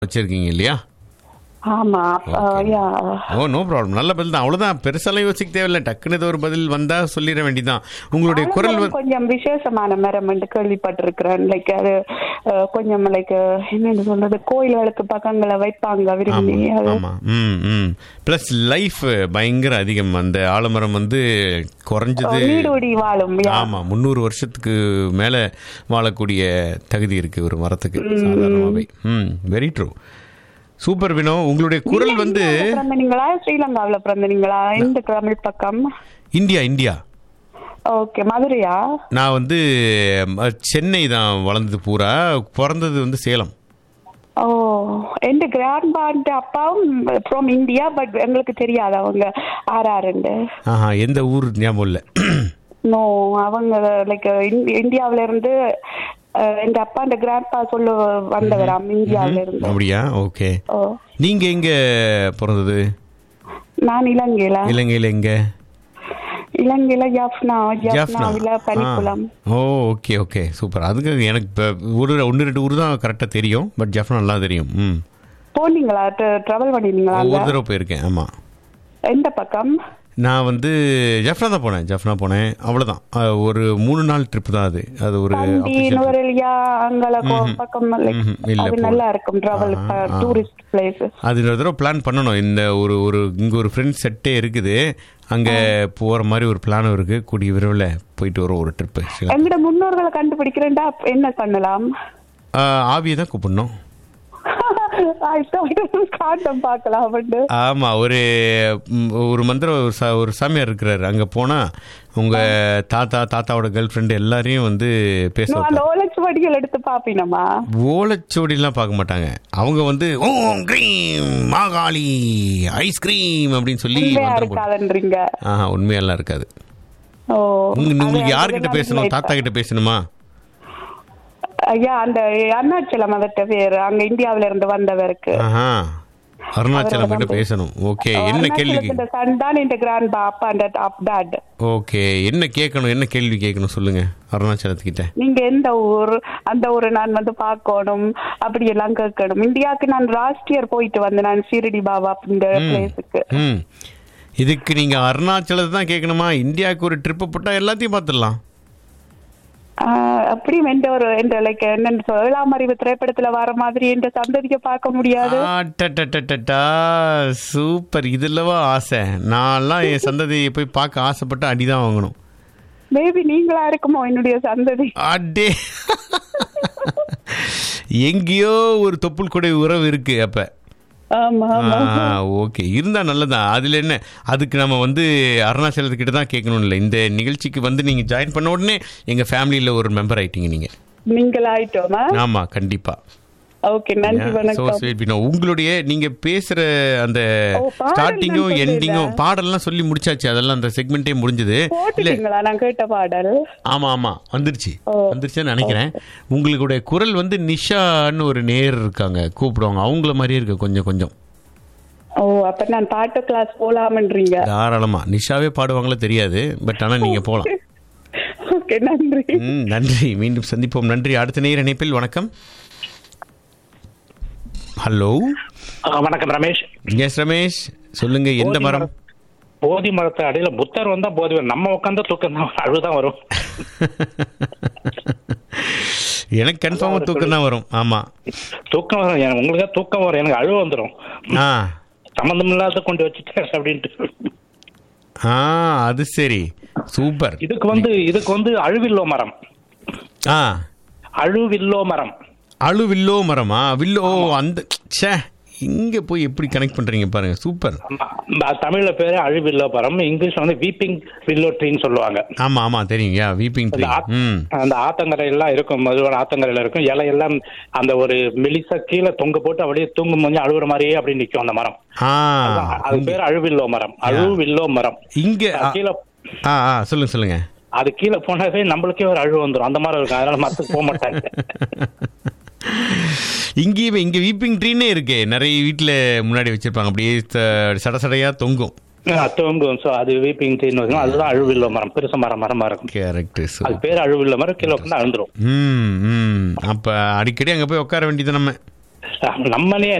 வச்சிருக்கீங்க இல்லையா ஆமா யா ஓ நோ ப்ராப்ளம் நல்ல பதில் தான் அவ்வளவுதான் பெருசாலாம் யோசிக்க தேவையில்லை டக்குன்னு ஏதோ ஒரு பதில் வந்தா சொல்லிட வேண்டியதான் உங்களுடைய குரல் வந்து- கொஞ்சம் விசேஷமான மரம் என்று கேள்விப்பட்டிருக்கிறேன் லைக் அது அஹ், கொஞ்சம் லைக் என்னன்னு சொல்றது கோயில்களுக்கு பக்கங்களை வைப்பாங்க விரும்பி அது ஆமா ம் ம் ப்ளஸ் லைஃப் பயங்கர அதிகம் அந்த ஆலமரம் வந்து குறைஞ்சது நீடூடி வாழும் யா. ஆமா முந்நூறு வருஷத்துக்கு மேல வாழக்கூடிய தகுதி இருக்கு ஒரு மரத்துக்கு சாதாரணமாவே ம் வெரி ட்ரூ சூப்பர் வினோ உங்களுடைய குரல் வந்து இந்தியாவுல பிறந்தனீங்களா ஸ்ரீலங்காவுல பிறந்தனீங்களா இந்த தமிழ் பக்கம் இந்தியா இந்தியா ஓகே மதுரையா நான் வந்து ம, சென்னை தான் வளர்ந்தது பூரா பிறந்தது வந்து சேலம் ஓ எந்த கிராண்ட் பாண்ட் அப்பாவும் ஃப்ரம் இந்தியா பட் எங்களுக்கு தெரியாது அவங்க ஆறாருண்டு ஆஹா எந்த ஊர் ஞாபகம் இல்லை நோ அவங்க லைக் இந்தியாவுல இருந்து அஹ், எங்க அப்பா அந்த கிராண்ட் பா சொல்ல வந்தவராம் இந்தியாவுல இருந்து அப்படியா ஓகே ஓ நீங்க எங்க பிறந்தது நான் இலங்கையில இலங்கையில எங்க இலங்கையில ஜாஃப்னா ஜாஃப்னா ஜாஃப்னாவில பனிக்குளம் ஆ. ஓ ஓகே ஓகே சூப்பர் அதுக்கு எனக்கு இப்போ ஒரு ஒன்று ரெண்டு ஊர் தான் கரெக்டாக தெரியும் பட் ஜஃப்னா நல்லா தெரியும் ம் போனீங்களா டிராவல் பண்ணிருந்தீங்களா ஒரு அங்க? தடவை போயிருக்கேன் ஆமாம் எந்த பக்கம் நான் வந்து ஜஃப்னா தான் போனேன் ஜஃப்னா போனேன் அவ்வளோதான் அஹ், ஒரு மூணு நாள் ட்ரிப் தான் அது அது ஒரு கண்டி official trip. நுவரெலியா அங்கல கோ- பக்கம் like ம்ஹும். இல்ல, அது போல. நல்லா இருக்கும் டிராவல் ஆஹா, ஆ. டூரிஸ்ட் பிளேசஸ் அது ஒரு தடவை பிளான் பண்ணணும் இந்த ஒரு ஒரு இங்கே ஒரு ஃப்ரெண்ட் செட்டே இருக்குது அங்கே போகிற மாதிரி ஒரு பிளானும் இருக்குது கூடிய விரைவில் போயிட்டு வரோம் ஒரு ட்ரிப்பு எங்கட முன்னோர்களை கண்டுபிடிக்கிறேன்டா என்ன பண்ணலாம் ஆவியை தான் கூப்பிடணும் காட்டம் பார்க்கலாம் அப்படின்னு ஆமா ஒரு ம், ஒரு மந்திர ஒரு சா- ஒரு சாமியார் இருக்கிறாரு அங்க போனா உங்க தாத்தா தாத்தாவோட கேர்ள் ஃப்ரெண்டு எல்லாரையும் வந்து பேச இன்னும் அந்த ஓலக்ஸ் வடிகள் எடுத்து பாப்பினமா ஓலைச்சுவடிலாம் பார்க்க மாட்டாங்க அவங்க வந்து ஓம் கிரீம் மாகாளி ஐஸ்கிரீம் அப்படின்னு சொல்லி உண்மையா மந்திரம் போட்டு இருக்காதுன்றீங்க ஆஹா உண்மையெல்லாம் இருக்காது ஓ உங்க- அது உங்களுக்கு அந்த யார்கிட்ட இதெல்லாம் பேசணும் இல்லை. தாத்தா கிட்ட பேசணுமா ஐயா அந்த அருணாச்சலம் அதட்ட பேர் அங்க இந்தியாவில இருந்து வந்தவருக்கு ஆஹா அருணாச்சலம் கிட்ட பேசணும் ஓகே என்ன கேள்வி கே- இந்த சன் தான் இந்த கிராண்ட் பாப்பா அந்த டாப் டாட் ஓகே என்ன கேட்கணும் என்ன கேள்வி கேட்கணும் சொல்லுங்க அருணாச்சலத்துக்கிட்ட நீங்க எந்த ஊர் அந்த ஊரை நான் வந்து பார்க்கணும் அப்படி எல்லாம் கேட்கணும் இந்தியாவுக்கு நான் லாஸ்ட் இயர் போயிட்டு வந்தேன் நான் ஷீரடி பாபா அப்படின்ற பிளேஸுக்கு ம் இதுக்கு நீங்க அருணாச்சலத்தை தான் கேட்கணுமா இந்தியாவுக்கு ஒரு ட்ரிப்பு போட்டா எல்லாத்தையும் பார்த்துடலாம் அப்படியும் எந்த ஒரு எந்த லைக் என்னன்னு சொல்ல, ஏழாம் அறிவு திரைப்படத்துல வர மாதிரி எந்த சந்ததியை பார்க்க முடியாது அட்டட்டட்டட்டா, சூப்பர் இதுலவா ஆசை நான்லாம் என் சந்ததியை போய் பார்க்க ஆசைப்பட்டு அடிதான் வாங்கணும் மேபி நீங்களா இருக்குமோ என்னுடைய சந்ததி அடே எங்கேயோ ஒரு தொப்புள் கொடை உறவு இருக்கு அப்ப ஆமா ஆமா ஓகே இருந்தா நல்லதான் அதுல என்ன அதுக்கு நம்ம வந்து அருணாச்சலத்துக்கிட்ட தான் கேட்கணும் இல்லை இந்த நிகழ்ச்சிக்கு வந்து நீங்க ஜாயின் பண்ண உடனே எங்க ஃபேமிலியில ஒரு மெம்பர் ஆயிட்டீங்க நீங்க நீங்கள் ஆயிட்டோமா ஆமா கண்டிப்பா ஓகே நன்றி சோ வணக்கம் ஸ்வீட் பினோ உங்களுடைய நீங்க பேசுற அந்த ஓ, பாடல் ஸ்டார்டிங்கும் நான் எண்டிங்கும் பாடல்லாம் சொல்லி முடிச்சாச்சு அதெல்லாம் அந்த செக்மெண்டே முடிஞ்சது இல்ல போட்டுட்டீங்களா நான் கேட்ட பாடல் ஆமா ஆமா வந்துருச்சு ஓ. வந்துருச்சுன்னு நினைக்கிறேன் உங்களுடைய குரல் வந்து நிஷான்னு ஒரு நேர் இருக்காங்க கூப்பிடுவாங்க அவங்கள மாதிரியே இருக்கு கொஞ்சம் கொஞ்சம் ஓ அப்ப நான் பாட்டு கிளாஸ் போலாமன்றீங்க தாராளமா நிஷாவே பாடுவாங்களோ தெரியாது பட் ஆனா நீங்க போலாம் ஓகே நன்றி ம், நன்றி மீண்டும் சந்திப்போம் நன்றி அடுத்த நேர இணைப்பில் வணக்கம் ஹலோ ஆ, வணக்கம் ரமேஷ் எஸ் ரமேஷ் சொல்லுங்க எந்த போதி மரம் போதி மரத்து அடியில புத்தர் வந்தா போதி வரும். நம்ம உட்காந்து தூக்கம் தான் அழுதான் வரும் எனக்கு கன்ஃபார்மா தூக்கம் தான் வரும் ஆமா தூக்கம் வரும் எனக்கு- உங்களுக்கு தான் தூக்கம் வரும் எனக்கு அழுவ வந்துடும் ஆ சம்மந்தம் இல்லாத கொண்டு வச்சுட்டு அப்படின்ட்டு ஆ அது சரி சூப்பர் இதுக்கு வந்து இதுக்கு வந்து அழுவில்லோ மரம் ஆ அழுவில்லோ மரம் அழுவில்லோ மரமா வில்லோ ஓ அந்த ச்சே இங்க போய் எப்படி கனெக்ட் பண்றீங்க பாருங்க சூப்பர் ஆமா. ப- தமிழ்ல பேரு அழுவில்லோ மரம் இங்கிலீஷ்ல வந்து வீப்பிங் வில்லோ ட்ரீன்னு சொல்லுவாங்க ஆமா ஆமா தெரியும் யா வீப்பிங் ட்ரீ அந்த ஆத்- ம் அந்த ஆத்தங்கரை எல்லாம் இருக்கும் மதுவான ஆத்தங்கரையில இருக்கும் இலை எல்லாம் அந்த ஒரு மெலிசா கீழே தொங்க போட்டு அப்படியே தூங்கும் போது அழுகுற மாதிரியே அப்படி நிக்கும் அந்த மரம் ஆ அது பேர் அழுவில்லோ மரம் அழுவில்லோ மரம் இங்க ஆ, கீழே ஆ ஆ சொல்லுங்க சொல்லுங்க அது கீழே போனாவே நம்மளுக்கே ஒரு அழுவு வந்துடும் அந்த மாதிரி இருக்கும் அதனால மரத்துக்கு போக மாட்டாங்க இங்கேயுமே இங்க வீப்பிங் ட்ரீனே இருக்கே நிறைய வீட்டுல முன்னாடி வச்சிருப்பாங்க அப்படியே ச- சட சடையா தொங்கும் தொங்கும் ஸோ அது வீப்பிங் ட்ரீன்னு வச்சுக்கோங்க அதுதான் அழுவில்லோ மரம் பெருசு மரம் மரமா இருக்கும் கரெக்ட் அது பேர் அழுவில்லோ மரம் கீழே உட்காந்து அழுந்துரும் ம் ம் அப்ப அடிக்கடி அங்க போய் உட்கார வேண்டியது நம்ம நம்மனே